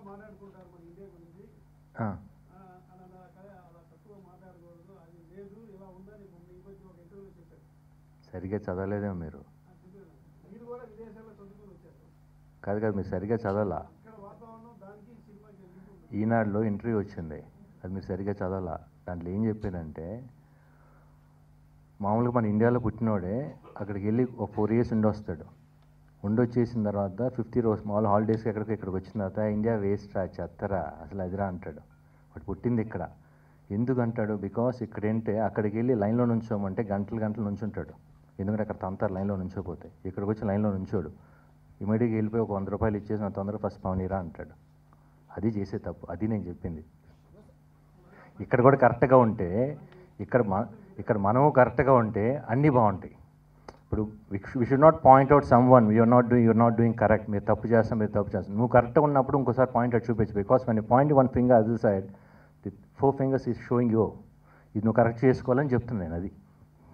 మాట్లాడుకుంటారు మన ఇండియా గురించి ఆ, ఆ, అని అలా కదా అలా తక్కువ మాట్లాడకూడదు అది లేదు ఇలా ఉందని మొన్న ఈ మధ్య ఒక ఇంటర్వ్యూలో చెప్పారు సరిగ్గా చదవలేదేమో మీరు ఆ, చెప్పారు. మీరు కూడా విదేశాల్లో చదువుకుని వచ్చారు కాదు కాదు మీరు సరిగ్గా చదవాలా ఇక్కడ వాతావరణం దానికి ఈ సినిమాకి లింక్ ఉంది ఈనాడులో ఇంటర్వ్యూ వచ్చింది అది మీరు సరిగ్గా చదవాలా దాంట్లో ఏం చెప్పారంటే మామూలుగా మన ఇండియాలో పుట్టినోడే అక్కడికి వెళ్ళి ఒక ఫోర్ ఇయర్స్ ఉండి వస్తాడు ఉండి వచ్చేసిన తర్వాత ఫిఫ్టీ రోజు మామూలు హాలిడేస్కి ఎక్కడికి ఇక్కడికి వచ్చిన తర్వాత ఇండియా వేస్ట్ రా చెత్తరా అసలు అదిరా అంటాడు వాడు పుట్టింది ఇక్కడ ఎందుకు అంటాడు బికాస్ ఇక్కడ ఏంటంటే అక్కడికి వెళ్ళి లైన్లో నుంచోమంటే గంటలు గంటలు నుంచుంటాడు ఎందుకంటే అక్కడ తంతారు లైన్లో నుంచోపోతే ఇక్కడికి వచ్చి లైన్లో నుంచోడు ఇమీడియట్గా వెళ్ళిపోయి ఒక వంద రూపాయలు ఇచ్చేసి నా తొందరగా ఫస్ట్ పవనీరా అంటాడు అది చేసే తప్పు అది నేను చెప్పింది ఇక్కడ కూడా కరెక్ట్గా ఉంటే ఇక్కడ మ ఇక్కడ మనము కరెక్ట్గా ఉంటే అన్నీ బాగుంటాయి ఇప్పుడు we should not point out someone you're not doing you're not doing correct మీరు తప్పు చేస్తాం మీరు తప్పు చేస్తాం నువ్వు కరెక్ట్గా ఉన్నప్పుడు ఇంకోసారి పాయింట్ అవుట్ చూపించు బికాస్ మన point one finger other side the four fingers is showing you ఇది నువ్వు కరెక్ట్ చేసుకోవాలని చెప్తున్నాను నేను అది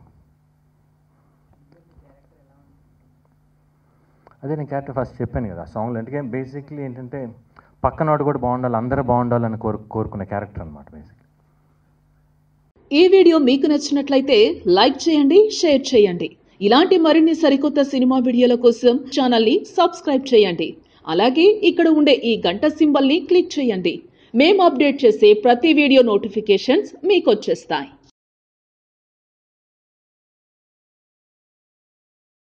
అదే నేను క్యారెక్టర్ ఫస్ట్ చెప్పాను కదా ఆ సాంగ్లో అంటే బేసిక్లీ ఏంటంటే పక్కనోడు కూడా బాగుండాలి అందరూ బాగుండాలని కోరు కోరుకునే క్యారెక్టర్ అనమాట బేసిక్ ఈ వీడియో మీకు నచ్చినట్లయితే లైక్ చేయండి షేర్ చేయండి ఇలాంటి మరిన్ని సరికొత్త సినిమా వీడియోల కోసం ఛానల్ని సబ్స్క్రైబ్ చేయండి అలాగే ఇక్కడ ఉండే ఈ గంట సింబల్ని క్లిక్ చేయండి మేము అప్డేట్ చేసే ప్రతి వీడియో నోటిఫికేషన్స్ మీకు వచ్చేస్తాయి